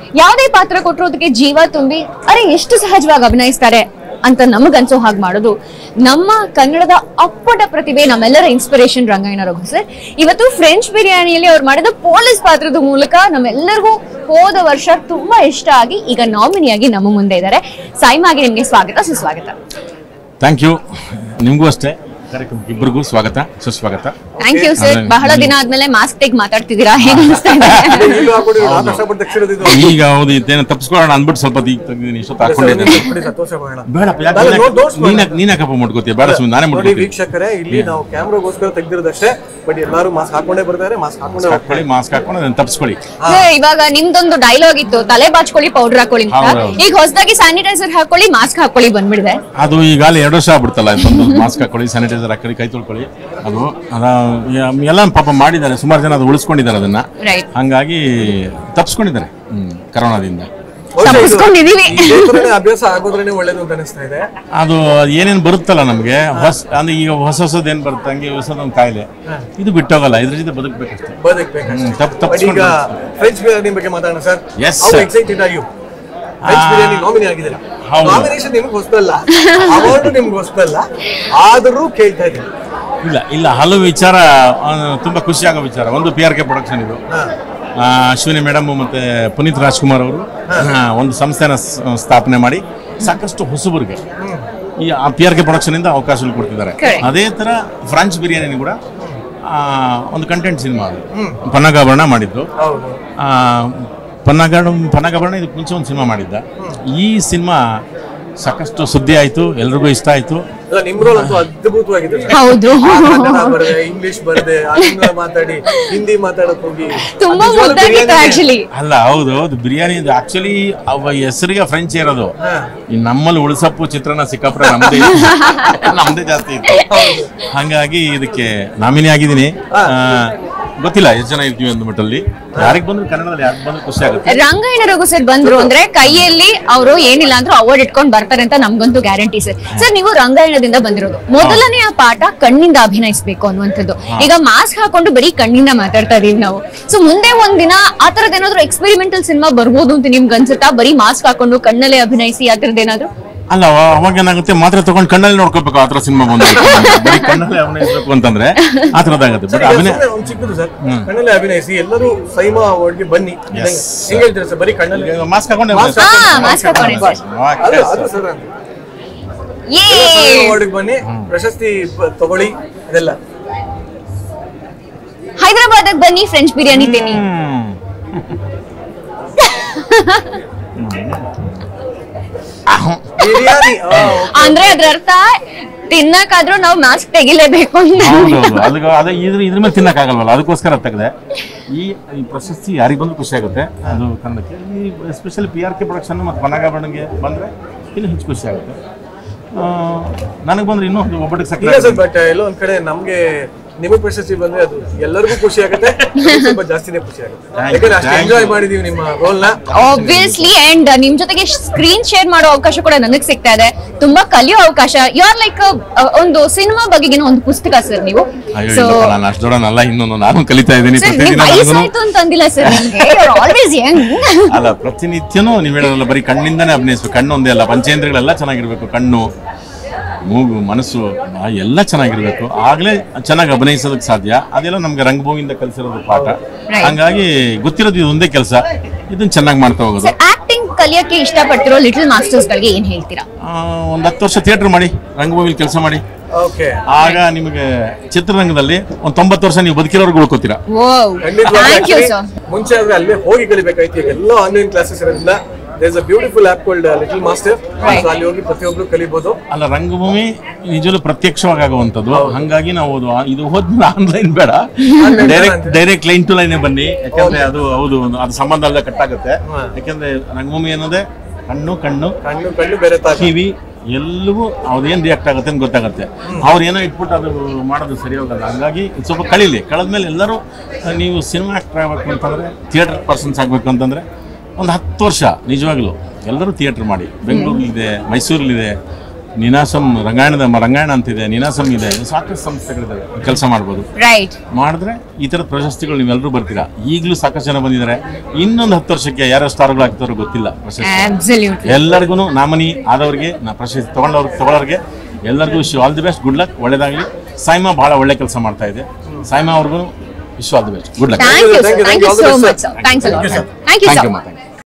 ಯಾವುದೇ ಪಾತ್ರ ಕೊಟ್ಟರು ಅದಕ್ಕೆ ಜೀವ ತುಂಬಿ ಅರೆ ಎಷ್ಟು ಸಹಜವಾಗಿ ಅಭಿನಯಿಸ್ತಾರೆ ಅಂತ ನಮಗನ್ಸೋ ಹಾಗೆ ಮಾಡೋದು ನಮ್ಮ ಕನ್ನಡದ ಅಪ್ಪಟ ಪ್ರತಿಭೆ ನಮ್ಮೆಲ್ಲರ ಇನ್ಸ್ಪಿರೇಷನ್ ರಂಗಾಯಣ ರಘು ಸರ್ ಇವತ್ತು ಫ್ರೆಂಚ್ ಬಿರಿಯಾನಿಯಲ್ಲಿ ಅವ್ರು ಮಾಡಿದ ಪೊಲೀಸ್ ಪಾತ್ರದ ಮೂಲಕ ನಮ್ಮೆಲ್ಲರಿಗೂ ಹೋದ ವರ್ಷ ತುಂಬಾ ಇಷ್ಟ ಆಗಿ ಈಗ ನಾಮಿನಿಯಾಗಿ ನಮ್ಮ ಮುಂದೆ ಇದ್ದಾರೆ ಸಾಯಿಮಾಗಿ ನಿಮ್ಗೆ ಸ್ವಾಗತ ಸುಸ್ವಾಗತ ಥ್ಯಾಂಕ್ ಯು ನಿಮಗೂ ಅಷ್ಟೇ ಕಾರ್ಯಕ್ರಮಕ್ಕೆ ಇಬ್ಬರಿಗೂ ಸ್ವಾಗತ ಸುಸ್ವಾಗತ ಥ್ಯಾಂಕ್ ಯು ಸರ್ ಅದೇ, ಬಹಳ ದಿನ ಆದ್ಮೇಲೆ ಮಾಸ್ಕ್ ತೆಗ್ ಮಾತಾಡ್ತಿದ್ದೀರಾ ಹೇಗೆ ಅನಿಸ್ತಾ ಇದೆ ಈಗಲೂ ಹಾಕೊಂಡಿದ್ದೀವಿ, ನಾವು ಕಷ್ಟಪಟ್ಟು ತೆಗ್ಸಿರೋದು ಇದು. ಈಗ ಹೌದು ಇದೇನು ತಪ್ಪಿಸ್ಕೊಳ್ಳೋಣ ಅಂದ್ಬಿಟ್ಟು ಸ್ವಲ್ಪ ಈಗ ತೆಗ್ದಿದ್ದೀನಿ ಇಷ್ಟೊತ್ತು ಸರ್, ಹಾಕೊಂಡಿದ್ದೇನೆ ನೀವು ಬಿಡಿ ಸರ್, ತೋರ್ಸೋಣ. ಬೇಡಪ್ಪ ಯಾಕೆ ಬೇಡ, ನೀನ್ ನೋಡ್- ಯಾಕೆ- ನೋಡ್ಸ್ಬೇಡ. ನೀನ್ ಯಾಕೆ- ನೀನ್ ಯಾಕಪ್ಪ ಮುಟ್ಕೋತೀಯ ಬೇಡ ಸುಮ್ಮನೆ ನಾನೇ ನೋಡಿ ಮುಟ್ಕೋತೀನಿ ವೀಕ್ಷಕರೇ ಇಲ್ಲಿ ನಾವು ಕ್ಯಾಮ್ರಾಗೋಸ್ಕರ ತೆಗ್ದಿರೋದಷ್ಟೇ ಬಟ್ ಎಲ್ಲರೂ ಮಾಸ್ಕ್ ಹಾಕೊಂಡೇ ಬರ್ತಾರೆ ಮಾಸ್ಕ್ ಹಾಕೊಂಡೇ ಹೋಗ್ತಾರೆ ಹಾಕೊಳ್ಳಿ ಮಾಸ್ಕ್ ಹಾಕೊಂಡು ಅದನ್ನ ತಪ್ಪಿಸ್ಕೊಳ್ಳಿ ಸರ್, ಇವಾಗ ನಿಮ್ದೊಂದು ಡೈಲಾಗ್ ಇತ್ತು ತಲೆ ಬಾಚ್ಕೊಳ್ಳಿ ಪೌಡರ್ ಹಾಕೊಳ್ಳಿ ಅಂತ ಹೌದು, ಹೌದು. ಈಗ ಹೊಸದಾಗಿ ಸ್ಯಾನಿಟೈಸರ್ ಹಾಕೊಳ್ಳಿ ಮಾಸ್ಕ್ ಹಾಕೊಳ್ಳಿ ಬಂದ್ಬಿಡಿದೆ ಅದು ಈಗಾಗಲೇ ಎರಡು ವರ್ಷ ಆಗ್ಬಿಡ್ತಲ್ಲ ಬಂದು ಮಾಸ್ಕ್ ಹಾಕೊಳ್ಳಿ ಸ್ಯಾನಿಟೈಸರ್ ಹಾಕೊಳ್ಳಿ ಕೈ ತೊಳ್ಕೊಳ್ಳಿ ಅದು ಅದ ಎಲ್ಲ ಪಾಪ ಮಾಡಿದ್ದಾರೆ ಸುಮಾರು ಜನ ಅದು ಉಳಿಸ್ಕೊಂಡಿದ್ದಾರೆ ಅದನ್ನ ರೈಟ್ ಹಂಗಾಗಿ ತಪ್ಪಿಸ್ಕೊಂಡಿದ್ದಾರೆ ಹ್ಮ್ ಕರೋನಾದಿಂದ ಬಹುಶಃ ಇದು- ತಪ್ಪಿಸ್ಕೊಂಡಿದೀವಿ. ಇದೇ ಥರನೇ ಅಭ್ಯಾಸ ಆಗೋದ್ರೇನೆ ಒಳ್ಳೇದು ಅಂತ ಅನಿಸ್ತಾ ಇದೆ ಅದು ಏನೇನು ಬರುತ್ತಲ್ಲ ನಮಗೆ ಹೊಸ ಅಂದ್ರೆ ಈಗ ಹೊಸ ಹೊಸದು ಏನು ಬರುತ್ತೆ ಹಂಗೆ ಹೊಸದೊಂದು ಕಾಯಿಲೆ ಇದು ಬಿಟ್ಟೋಗಲ್ಲ ಇದ್ರ ಜೊತೆ ಬದುಕಬೇಕಷ್ಟೇ ಬದುಕ್ಬೇಕಷ್ಟೇ ಹ್ಮ್, ತಪ್ಪು ಬಟ್ ಈಗ ತಪ್ಪಿಸ್ಕೊಂಡು ಫ್ರೆಂಚ್ ಬಿರಿಯಾನಿ ಬಗ್ಗೆ ಮಾತಾಡೋಣ sir Yes, how sir. Excited are you French biryani nominee ಆಗಿದ್ದೀರಾ ಹೌದು. ನಾಮಿನೇಷನ್ ನಿಮ್ಗೆ ಹೊಸದಲ್ಲ ಅವಾರ್ಡ್ ನಿಮ್ಗೆ ಹೊಸದಲ್ಲ ಆದರೂ ಕೇಳ್ತಾ ಇದ್ದೀನಿ ಇಲ್ಲ ಇಲ್ಲ ಹಲವು ವಿಚಾರ ಆ, ತುಂಬಾ ಖುಷಿ ಆಗೋ ವಿಚಾರ ಒಂದು ಪಿ ಆರ್ ಕೆ ಪ್ರೊಡಕ್ಷನ್ ಇದು ಆ, ಅಶ್ವಿನಿ ಮೇಡಮ್ ಮತ್ತೆ ಪುನೀತ್ ರಾಜ್ಕುಮಾರ್ ಅವರು ಆ, ಒಂದು ಸಂಸ್ಥೆನ ಸ್- ಸ್ಥಾಪನೆ ಮಾಡಿ ಸಾಕಷ್ಟು ಹೊಸಬರಿಗೆ ಈ ಪಿ ಆರ್ ಕೆ ಪ್ರೊಡಕ್ಷನ್ ಇಂದ ಅವಕಾಶಗಳು ಕೊಡ್ತಿದ್ದಾರೆ Correct. ಅದೇ ತರ ಫ್ರಾನ್ಸ್ ಬಿರಿಯಾನಿ ಕೂಡ ಆ, ಒಂದು ಕಂಟೆಂಟ್ ಸಿನಿಮಾ ಅದು ಪನ್ನಗಾಭರಣ ಮಾಡಿದ್ದು ಹೌದು ಆ, ಪನ್ನಗಾಡು ಪನ್ನಗಾಭರಣ ಇದಕ್ಕೆ ಮುಂಚೆ ಒಂದು ಸಿನಿಮಾ ಮಾಡಿದ್ದ ಈ ಸಿನಿಮಾ ಸಾಕಷ್ಟು ಸುದ್ದಿ ಆಯಿತು ಎಲ್ರಿಗೂ ಇಷ್ಟ ಆಯಿತು ಅಲ್ಲ ನಿಮ್ ರೋಲ್ ಅಂತೂ ಅದ್ಭುತವಾಗಿದೆ ಸರ್ ಹೌದು ಆ ಕನ್ನಡ ಬರದೆ ಇಂಗ್ಲಿಷ್ ಬರದೆ ಆಂಗ್ಲ ಮಾತಾಡಿ ಹಿಂದಿ ಮಾತಾಡಕ್ ಹೋಗಿ ತುಂಬಾ ಅದು ನಿಜವಾಗ್ಲೂ ಮುದ್ದಾಗಿತ್ತು ಬಿರಿಯಾನಿನೇ. ಆಕ್ಚುಲಿ ಅಲ್ಲ ಹೌದು ಹೌದು ಬಿರಿಯಾನಿ ಆಕ್ಚುಲಿ ಅವ ಹೆಸರಿಗೆ ಫ್ರೆಂಚ್ ಇರೋದು ಹಾ. ಈ ನಮ್ಮಲ್ಲಿ ಉಳಿಸಪ್ಪು ಚಿತ್ರಾನ್ನ ಸಿಕ್ಕಾಪುರ ನಮ್ದೇ ನಮ್ದೇ ಜಾಸ್ತಿ ಇತ್ತು ಹಂಗಾಗಿ ಇದಕ್ಕೆ ನಾಮಿನಿ ಆಗಿದ್ದೀನಿ ಆ, ಗೊತ್ತಿಲ್ಲ ಎಷ್ಟು ಜನ ಇರ್ತೀವಿ ಅಂದ ಮಟ್ಟಲ್ಲಿ ಯಾರಿಗೆ ಬಂದ್ರು ಕನ್ನಡದಲ್ಲಿ ಯಾರಿಗೆ ಬಂದ್ರು ಖುಷಿ ಆಗುತ್ತೆ ರಂಗಾಯಣ ರಘು ಸರ್ ಬಂದ್ರು ಅಂದ್ರೆ ಕೈಯಲ್ಲಿ ಅವರು ಏನಿಲ್ಲ ಅಂದ್ರೂ ಅವಾರ್ಡ್ ಇಟ್ಕೊಂಡ್ ಬರ್ತಾರೆ ಅಂತ ನಮ್ಗಂತೂ ಗ್ಯಾರಂಟಿ ಸರ್ ಸರ್ ನೀವು ರಂಗಾಯಣದಿಂದ ಬಂದಿರೋದು ಮೊದಲನೇ ಆ ಪಾಠ ಕಣ್ಣಿಂದ ಅಭಿನಯಿಸ್ಬೇಕು ಅನ್ನುವಂಥದ್ದು ಈಗ ಮಾಸ್ಕ್ ಹಾಕೊಂಡು ಬರೀ ಕಣ್ಣಿಂದ ಮಾತಾಡ್ತಾ ಇದೀವಿ ನಾವು ಸೊ ಮುಂದೆ ಒಂದಿನ ಆ ತರದ್ ಏನಾದ್ರು ಎಕ್ಸ್ಪೆರಿಮೆಂಟಲ್ ಸಿನಿಮಾ ಬರ್ಬೋದು ಅಂತ ನಿಮ್ಗೆ ಅನ್ಸುತ್ತಾ ಬರೀ ಮಾಸ್ಕ್ ಹಾಕೊಂಡು ಕಣ್ಣಲ್ಲೇ ಅಭಿನಯಿಸಿ ಆ ತರದ್ ಏನಾದ್ರು ಅಲ್ಲ ಅವ- ಅವಾಗ ಏನಾಗುತ್ತೆ ಮಾತ್ರ ತಗೊಂಡು ಕಣ್ಣಲ್ಲಿ ನೋಡ್ಕೋಬೇಕು ಆ ಥರ ಸಿನಿಮಾ ಬಂದು ಬರೀ ಕಣ್ಣಲ್ಲಿ ಅಭಿನಯಿಸ್ಬೇಕು ಅಂತಂದ್ರೆ ಆ ಥರದ್ದಾಗುತ್ತೆ ಬಟ್ ಈಗ ಅಭಿನಯ ಸುಮ್ನೆ ಒಂದ್ ಚಿಕ್ಕದು ಸರ್ ಕಣ್ಣಲ್ಲಿ ಅಭಿನಯಿಸಿ ಎಲ್ಲರೂ ಸೈಮಾ ಅವಾರ್ಡ್ಗೆ ಬನ್ನಿ Yes. ಹೆಂಗ್ ಹೇಳ್ತೀರಾ ಸರ್ ಬರೀ ಕಣ್ಣಲ್ಲಿ ಮಾಸ್ಕ್ ಹಾಕೊಂಡೆ Mask ಹಾ ಹಾಕೊಂಡು- ಮಾಸ್ಕ್ ಹಾಕೊಂಡೆ ಸರ್ ಅದು ಅದು ಸರ್ ಅಂತ. ಏ ಅವಾರ್ಡ್ಗೆ ಬನ್ನಿ ಪ್ರಶಸ್ತಿ ಪ- ತಗೊಳ್ಳಿ ಇದೆಲ್ಲ ಹೈದರಾಬಾದ್ ಬನ್ನಿ ಫ್ರೆಂಚ್ ಬಿರಿಯಾನಿ ತಿನ್ನಿ ಬಿರಿಯಾನಿ ಆ, ಅಂದ್ರೆ ಅದ್ರ ಅರ್ಥ ತಿನ್ನಕ್ಕಾದ್ರೂ ನಾವು ಮಾಸ್ಕ್ ತೆಗಿಲೇಬೇಕು ಅಂತ ಹೌದೌದು ಅದಕ್ಕೆ ಅದೇ ಇದ್ರ ಇದ್ರ ಮೇಲೆ ತಿನ್ನಕ್ಕಾಗಲ್ವಲ್ಲ ಅದಕ್ಕೋಸ್ಕರ ತೆಗೆದೆ ಈ ಈ ಪ್ರಶಸ್ತಿ ಯಾರಿಗೆ ಬಂದರೂ ಖುಷಿ ಆಗುತ್ತೆ ಅದು ಕನ್ನಡಕ್ಕೆ ಈ especially P R K production ಮತ್ತು ಪನಗಾಭರಣಗೆ ಬಂದರೆ ಇನ್ನೂ ಹೆಚ್ಚು ಖುಷಿ ಆಗುತ್ತೆ ನನಗೆ ಬಂದ್ರೆ ಇನ್ನೂ ಒಂದು ಒಬ್ಬಟ್ಟಿಗೆ ಇಲ್ಲ ಸಕ್ಕರೆ ಸರ್ ಬಟ್ ಎಲ್ಲೋ ಒಂದ್ ಕಡೆ ನಮ್ಗೆ ನಿಮಗ್ ಪ್ರಶಸ್ತಿ ಬಂದ್ರೆ ಅದು ಎಲ್ಲರಿಗೂ ಖುಷಿ ಆಗುತ್ತೆ ನಮ್ಗೆ ಸ್ವಲ್ಪ ಜಾಸ್ತಿನೇ ಖುಷಿ ಆಗುತ್ತೆ Thank you, ಯಾಕಂದ್ರೆ ಅಷ್ಟು thank ಎಂಜಾಯ್ you. ಮಾಡಿದೀವಿ ನಿಮ್ಮ ರೋಲ್ ನ ಆಬ್ವಿಯಸ್ಲಿ ಅಂಡ್ ನಿಮ್ ಜೊತೆಗೆ ಸ್ಕ್ರೀನ್ ಶೇರ್ ಮಾಡೋ ಅವಕಾಶ ಕೂಡ ನನಗೆ ಸಿಗ್ತಾ ಇದೆ ತುಂಬಾ ಕಲಿಯೋ ಅವಕಾಶ ಯು ಆರ್ ಲೈಕ್ ಒಂದು ಸಿನಿಮಾ ಬಗೆಗಿನ ಒಂದು ಪುಸ್ತಕ ಸರ್ ನೀವು ಅಯ್ಯೋ ಸೊ ಇಲ್ಲಪ್ಪ, ನಾನು ಅಷ್ಟು ದೊಡ್ಡನಲ್ಲ ಇನ್ನೊಂದು ನಾನು ಕಲಿತಾ ಇದ್ದೀನಿ ಸರ್ ನಿಮ್ ಪ್ರತಿದಿನ ನನಗೂ ವಯಸ್ಸಾಯ್ತು ಅಂತ ಅಂದಿಲ್ಲ ಸರ್ ನಿಮ್ಗೆ ಆಲ್ವೇಸ್ ಯಂಗ್ ಅಲ್ಲ ಪ್ರತಿನಿತ್ಯನೂ ನೀವು ಹೇಳೋದಲ್ಲ ಬರೀ ಕಣ್ಣಿಂದಾನೇ ಅಭಿನಯಿಸ್ಬೇಕು ಕಣ್ಣು ಒಂದೇ ಅಲ್ಲ ಪಂಚೇಂದ್ರಿಯಗಳೆಲ್ಲ ಚೆನ್ನಾಗಿರ್ಬೇಕು ಕಣ್ಣು ಮೂಗು ಮನಸ್ಸು ಆ, ಎಲ್ಲ ಚೆನ್ನಾಗಿರ್ಬೇಕು ಆಗಲೇ ಚೆನ್ನಾಗಿ ಅಭಿನಯಿಸೋದಕ್ಕೆ ಸಾಧ್ಯ ಅದೆಲ್ಲ ನಮ್ಗೆ ರಂಗಭೂಮಿಯಿಂದ ಕಲಿಸಿರೋದು ಪಾಠ Right. ಹಂಗಾಗಿ ಗೊತ್ತಿರೋದು ಇದು ಒಂದೇ ಕೆಲಸ ಇದನ್ನ ಚೆನ್ನಾಗಿ ಮಾಡ್ತಾ ಹೋಗೋದು ಸರ್ ಆಕ್ಟಿಂಗ್ ಕಲಿಯಕ್ಕೆ ಇಷ್ಟಪಡ್ತಿರೋ ಲಿಟಲ್ ಮಾಸ್ಟರ್ಸ್ ಗಳಿಗೆ ಏನ್ ಹೇಳ್ತೀರಾ ಒಂದು ಹತ್ತು ವರ್ಷ ಥಿಯೇಟರ್ ಮಾಡಿ ರಂಗಭೂಮಿಲಿ ಕೆಲಸ ಮಾಡಿ ಓಕೆ ಆಗ ನಿಮಗೆ ಚಿತ್ರರಂಗದಲ್ಲಿ ಒಂದು ತೊಂಬತ್ತು ವರ್ಷ ನೀವು ಬದುಕಿರೋರ್ಗು ಉಳ್ಕೋತೀರಾ ಓ ಥ್ಯಾಂಕ್ ಯು ಸರ್ ಮುಂಚೆ ಆದ್ರೆ ಅಲ್ಲೇ ಹೋಗಿ ಕಲಿಬೇಕಾಯ್ತು ಈಗ ಎಲ್ಲ ಆನ್ಲೈನ್ ಕ್ಲಾಸಸ್ ಇರೋದ್ರಿಂದ there's a beautiful app called little master Right. ಅಲ್ಲಿ ಹೋಗಿ ಪ್ರತಿಯೊಬ್ರು ಕಲಿಬಹುದು ಅಲ್ಲ ರಂಗಭೂಮಿ ನಿಜವಲ್ಲೂ ಪ್ರತ್ಯಕ್ಷವಾಗಿ ಆಗುವಂಥದ್ದು ಹಂಗಾಗಿ ನಾವು ಅದು ಇದು ಹೋದ್ಮೇಲೆ ಆನ್ಲೈನ್ ಬೇಡ Online ಡೈರೆಕ್ಟ್ ಬೇಡ ಡೈರೆಕ್ಟ್ ಲೈನ್ ಟು ಲೈನ್ ಬನ್ನಿ ಯಾಕಂದ್ರೆ ಅದು ಹೌದು ಒಂದು- ಅದು ಸಂಬಂಧ ಅಲ್ಲದೆ ಕಟ್ಟಾಗುತ್ತೆ ಹಾ. ಯಾಕಂದ್ರೆ ರಂಗಭೂಮಿ ಅನ್ನೋದೇ ಕಣ್ಣು ಕಣ್ಣು ಕಣ್ಣು ಕಣ್ಣು ಬೇರೆ ತರ ಕಿವಿ ಎಲ್ಲವೂ ಅವ್ರೇನು ರಿಯಾಕ್ಟ್ ಆಗುತ್ತೆ ಅಂತ ಗೊತ್ತಾಗುತ್ತೆ ಅವ್ರು ಏನೋ ಇಟ್ಬಿಟ್ಟು ಅದು ಮಾಡೋದು ಸರಿ ಹೋಗಲ್ಲ ಹಂಗಾಗಿ ಇದು ಸ್ವಲ್ಪ ಕಳೀಲಿ ಕಳೆದ್ಮೇಲೆ ಎಲ್ಲರೂ ಆ, ನೀವು ಸಿನಿಮಾ ಆ್ಯಕ್ಟರ್ ಆಗಬೇಕು ಅಂತಂದರೆ ಥಿಯೇಟರ್ ಪರ್ಸನ್ಸ್ ಆಗಬೇಕು ಅಂತಂದರೆ ಒಂದು ಹತ್ತು ವರ್ಷ ನಿಜವಾಗ್ಲೂ ಎಲ್ಲರೂ ಥಿಯೇಟ್ರ್ ಮಾಡಿ ಬೆಂಗಳೂರಲ್ಲಿದೆ ಮೈಸೂರಲ್ಲಿದೆ ನಿನಾಸಂ ರಂಗಾಯಣದ ರಂಗಾಯಣ ಅಂತಿದೆ ನಿನಾಸಂ ಇದೆ ಸಾಕಷ್ಟು ಸಂಸ್ಥೆಗಳಿದ್ದಾವೆ ಕೆಲಸ ಮಾಡ್ಬೋದು ರೈಟ್ ಮಾಡಿದ್ರೆ ಈ ಥರದ ಪ್ರಶಸ್ತಿಗಳು ನೀವೆಲ್ಲರೂ ಬರ್ತೀರಾ ಈಗಲೂ ಸಾಕಷ್ಟು ಜನ ಬಂದಿದ್ದಾರೆ ಇನ್ನೊಂದು ಹತ್ತು ವರ್ಷಕ್ಕೆ ಯಾರ್ಯಾವ ಸ್ಟಾರ್ಗಳು ಆಗ್ತಾರೋ ಗೊತ್ತಿಲ್ಲ ಪ್ರಶಸ್ತಿ ಅಬ್ಸಲ್ಯೂಟ್ಲಿ ಎಲ್ಲರಿಗೂ ನಾಮಿನಿ ಆದವ್ರಿಗೆ ನಾ ಪ್ರಶಸ್ತಿ ತಗೊಂಡವ್ರಿಗೆ ತಗೊಳ್ಳೋರಿಗೆ ಎಲ್ಲರಿಗೂ wish all the best good luck ಒಳ್ಳೇದಾಗಲಿ ಸಾಯ್ಮಾ ಭಾಳ ಒಳ್ಳೆ ಕೆಲಸ ಮಾಡ್ತಾ ಇದೆ ಸಾಯ್ಮಾ ಅವ್ರಿಗೂ wish all the best good luck thank you Thank you, thank you thank you, so all the much best, thanks a lot thank you thank sir you ಮಾ